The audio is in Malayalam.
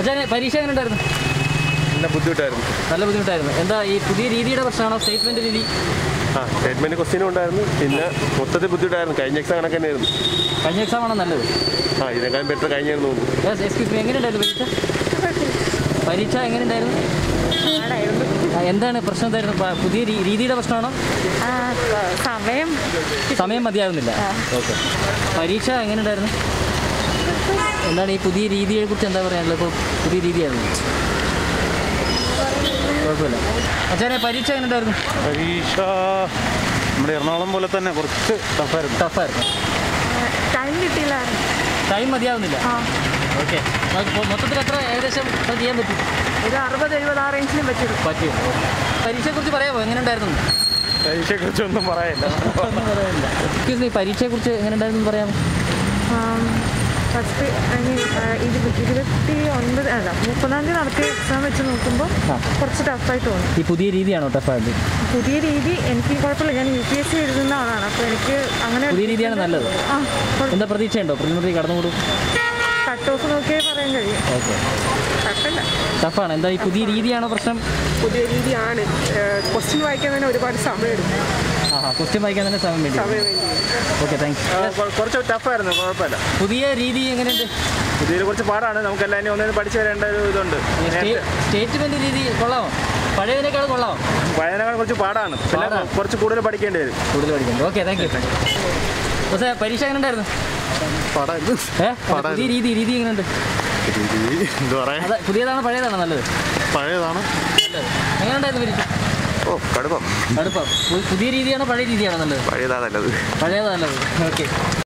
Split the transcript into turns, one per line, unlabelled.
അച്ഛനെ പരീക്ഷ എങ്ങനെ ഉണ്ടായിരുന്നു
നല്ല ബുദ്ധിമുട്ടായിരുന്നു
നല്ല ബുദ്ധിമുട്ടായിരുന്നു എന്താ ഈ പുതിയ രീതിയുടെ പ്രശ്നമാണോ സ്റ്റേറ്റ്മെന്റ് രീതി
ആ സ്റ്റേറ്റ്മെന്റ് ക്വസ്റ്റ്യനും ഉണ്ടായിരുന്നു പിന്നെ മൊത്തത്തിൽ ബുദ്ധിമുട്ടായിരുന്നു കഴിഞ്ഞ എക്സാം കണക്ക് തന്നെയായിരുന്നു
കഴിഞ്ഞ എക്സാം ആണോ നല്ലത്
ആ ഇതിനേക്കാളും ബെറ്റർ കഴിഞ്ഞായിരുന്നു തോന്നുന്നു
എക്സ്ക്യൂസ് മീ എങ്ങനെയുണ്ടായിരുന്നു പരീക്ഷ പരീക്ഷ എങ്ങനെയുണ്ടായിരുന്നു ആ, എന്താണ് പ്രശ്നം എന്തായിരുന്നു പ- പുതിയ രീ- രീതിയുടെ പ്രശ്നമാണോ
ആ, സമയം
സമയം മതിയാകുന്നില്ല ഓക്കെ പരീക്ഷ എങ്ങനെയുണ്ടായിരുന്നു എന്താണ് ഈ പുതിയ രീതിയെ കുറിച്ച് എന്താ പറയാനുള്ളത് ഇപ്പോൾ പുതിയ രീതിയായിരുന്നു കുഴപ്പമില്ല അച്ഛനെ പരീക്ഷ എങ്ങനെയുണ്ടായിരുന്നു
പരീക്ഷ നമ്മുടെ എറണാകുളം പോലെ തന്നെ കുറച്ച് ടഫായിരുന്നു
ടഫായിരുന്നു
ടൈം കിട്ടിയില്ലായിരുന്നു
ടൈം മതിയാവുന്നില്ല
ആ
ഓക്കെ മൊത്തത്തിൽ എത്ര ഏകദേശം അത് ചെയ്യാൻ പറ്റും
ഒരു അറുപത് എഴുപത് ആ റേഞ്ചിലും പറ്റുള്ളൂ
പറ്റും പരീക്ഷയെക്കുറിച്ച് പറയാമോ എങ്ങനെ ഉണ്ടായിരുന്നു
പരീക്ഷയെക്കുറിച്ച് ഒന്നും പറയില്ല
ഒന്നും പറയാനില്ല എക്സ്ക്യൂസ് മീ പരീക്ഷയെക്കുറിച്ച് എങ്ങനെ ഉണ്ടായിരുന്നു പറയാമോ
ഫസ്റ്റ് ഇരുപത്തി ഒൻപത് അല്ല മുപ്പതാം തീയതി നടത്തിയ എക്സാം വെച്ച് നോക്കുമ്പോൾ
ആ.
കുറച്ച് ടഫായി തോന്നി
ഈ പുതിയ രീതിയാണോ ടഫായിട്ട്
പുതിയ രീതി എനിക്ക് കുഴപ്പമില്ല ഞാൻ യു പി എസ് സി എഴുതുന്ന ആളാണ് അപ്പോൾ എനിക്ക് അങ്ങനെ
പുതിയ രീതിയാണ് നല്ലത്
ആ
എന്താ പ്രതീക്ഷയുണ്ടോ പ്രിലിമിനറി കടന്നുകൂടും
കട്ട് ഓഫ് നോക്കിയേ പറയാൻ കഴിയും
ഓക്കെ
കുഴപ്പമില്ല
ടഫാണ് എന്താ ഈ പുതിയ രീതിയാണോ പ്രശ്നം
പുതിയ രീതിയാണ് ക്വസ്റ്റ്യൻ വായിക്കാൻ തന്നെ ഒരുപാട് സമയമെടുക്കും
ആ ക്വസ്റ്റ്യൻ വായിക്കാൻ തന്നെ സമയം വേണ്ടി
സമയം വേണ്ടി
ഓക്കെ താങ്ക്സ്
കുറച്ച് ടഫായിരുന്നു കുഴപ്പമില്ല
പുതിയ രീതി എങ്ങനെയുണ്ട്
ഇതിൽ കുറച്ച് പാടാണ് നമുക്കെല്ലാം ഇനി ഒന്നിനും പഠിച്ചു വരേണ്ട ഒരു ഇതുണ്ട്
സ്റ്റേറ്റ്മെന്റ് രീതി കൊള്ളാമോ പഴയതിനേക്കാൾ കൊള്ളാമോ
വയനാട് കുറച്ച് പാടാണ് പിന്നെ
പാടാണ്.
കുറച്ച് കൂടുതൽ പഠിക്കേണ്ടി വരും
കൂടുതൽ പഠിക്കുന്നത് ഓക്കെ താങ്ക് യു പക്ഷേ പരീക്ഷ എങ്ങനെ ഉണ്ടായിരുന്നു
പാടായിരുന്നു
ഏ പുതിയ രീതി രീതി എങ്ങനെയുണ്ട്
എന്താ പറയാ
അതെ പുതിയതാണോ പഴയതാണോ നല്ലത്
പഴയതാണ്
എങ്ങനെ ഉണ്ടായിരുന്നു പരീക്ഷ
ഓ കടുപ്പം
അടുപ്പം പുതിയ രീതിയാണോ പഴയ രീതിയാണോ നല്ലത്
പഴയതാ നല്ലത്
പഴയതാ നല്ലത് ഓക്കെ